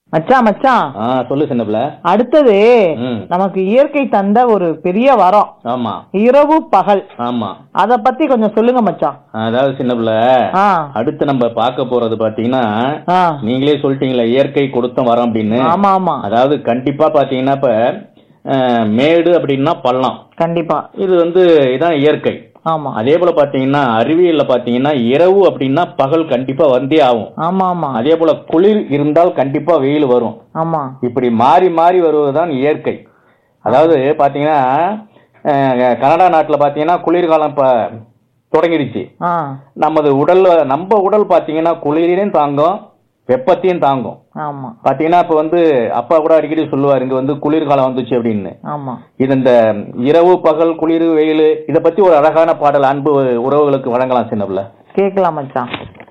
மச்சான் மச்சான் ஆ சொல்லு சின்னப்புல அடுத்தது ம். நமக்கு இயற்கை தந்த ஒரு பெரிய வரம் ஆமா இரவு பகல் ஆமா அத பத்தி கொஞ்சம் சொல்லுங்க மச்சான் அதாவது சின்னப்புல ஆ அடுத்து நம்ம பார்க்க போறது பாத்தீங்கன்னா ஆ நீங்களே சொல்லிட்டீங்களா இயற்கை கொடுத்த வரம் அப்படின்னு ஆமா ஆமா அதாவது கண்டிப்பா பாத்தீங்கன்னா இப்ப அஹ், மேடு அப்படின்னா பள்ளம் கண்டிப்பா இது வந்து இதான் இயற்கை ஆமா அதே போல பாத்தீங்கன்னா அறிவியல்ல பாத்தீங்கன்னா இரவு அப்படின்னா பகல் கண்டிப்பா வந்தே ஆகும் ஆமா ஆமா அதே போல குளிர் இருந்தால் கண்டிப்பா வெயில் வரும் ஆமா இப்படி மாறி மாறி வருவதுதான் இயற்கை அதாவது பாத்தீங்கன்னா அஹ், கனடா நாட்டுல பாத்தீங்கன்னா குளிர்காலம் இப்ப தொடங்கிடுச்சு ஆ நமது உடல்ல நம்ம உடல் பாத்தீங்கன்னா குளிரையும் தாங்கும் வெப்பத்தையும் தாங்கும் ஆமா பாத்தீங்கன்னா இப்ப வந்து அப்பா கூட அடிக்கடி சொல்லுவாரு இங்க வந்து குளிர்காலம் வந்துச்சு அப்படின்னு ஆமா இது இந்த இரவு பகல் குளிர் வெயில் இத பத்தி ஒரு அழகான பாடல் அன்பு உறவுகளுக்கு வழங்கலாம் சின்னப்புல கேக்கலாம் மச்சான்